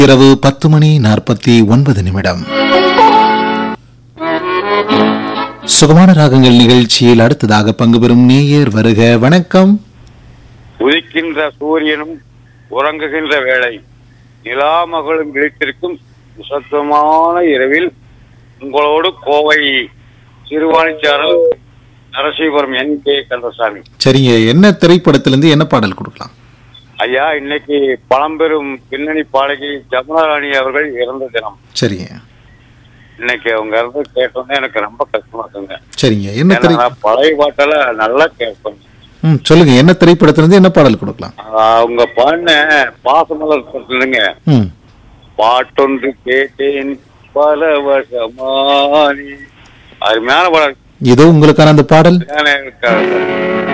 இரவு பத்து மணி நாற்பத்தி ஒன்பது நிமிடம் சுகமான ராகங்கள் நிகழ்ச்சியில் அடுத்ததாக பங்கு பெறும் நேயர் வருக வணக்கம் உதிக்கின்ற சூரியனும் உறங்குகின்ற வேளை நிலாமகளும் விழித்திருக்கும் நிசப்தமான இரவில் உங்களோடு கோவை சிறுவாணிச்சாரல் நரசீபுரம் என் கே கந்தசாமி சரிங்க என்ன திரைப்படத்திலிருந்து என்ன பாடல் கொடுக்கலாம் ஐயா இன்னைக்கு பழம்பெரும் பின்னணி பாடகி ஜமுனாராணி அவர்கள் இறந்த தினம் சரிங்க இன்னைக்கு அவங்க இறந்து கேட்டோன்னே எனக்கு ரொம்ப கஷ்டமா இருக்குங்க சரிங்க என்ன திரை ஏன்னா நான் பழைய பாட்டெಲ್ಲ நல்லா கேட்பேன் ம் சொல்லுங்க என்ன திரைப்படத்திலிருந்து என்ன பாடல் கொடுக்கலாம் அவங்க பாடின பாசமலர் சொல்லுங்க ம் பாட்டொன்று கேட்டேன் பல வருஷமானி அருமையான பாடல் இதோ உங்களுக்கான அந்த பாடல் இருக்காரு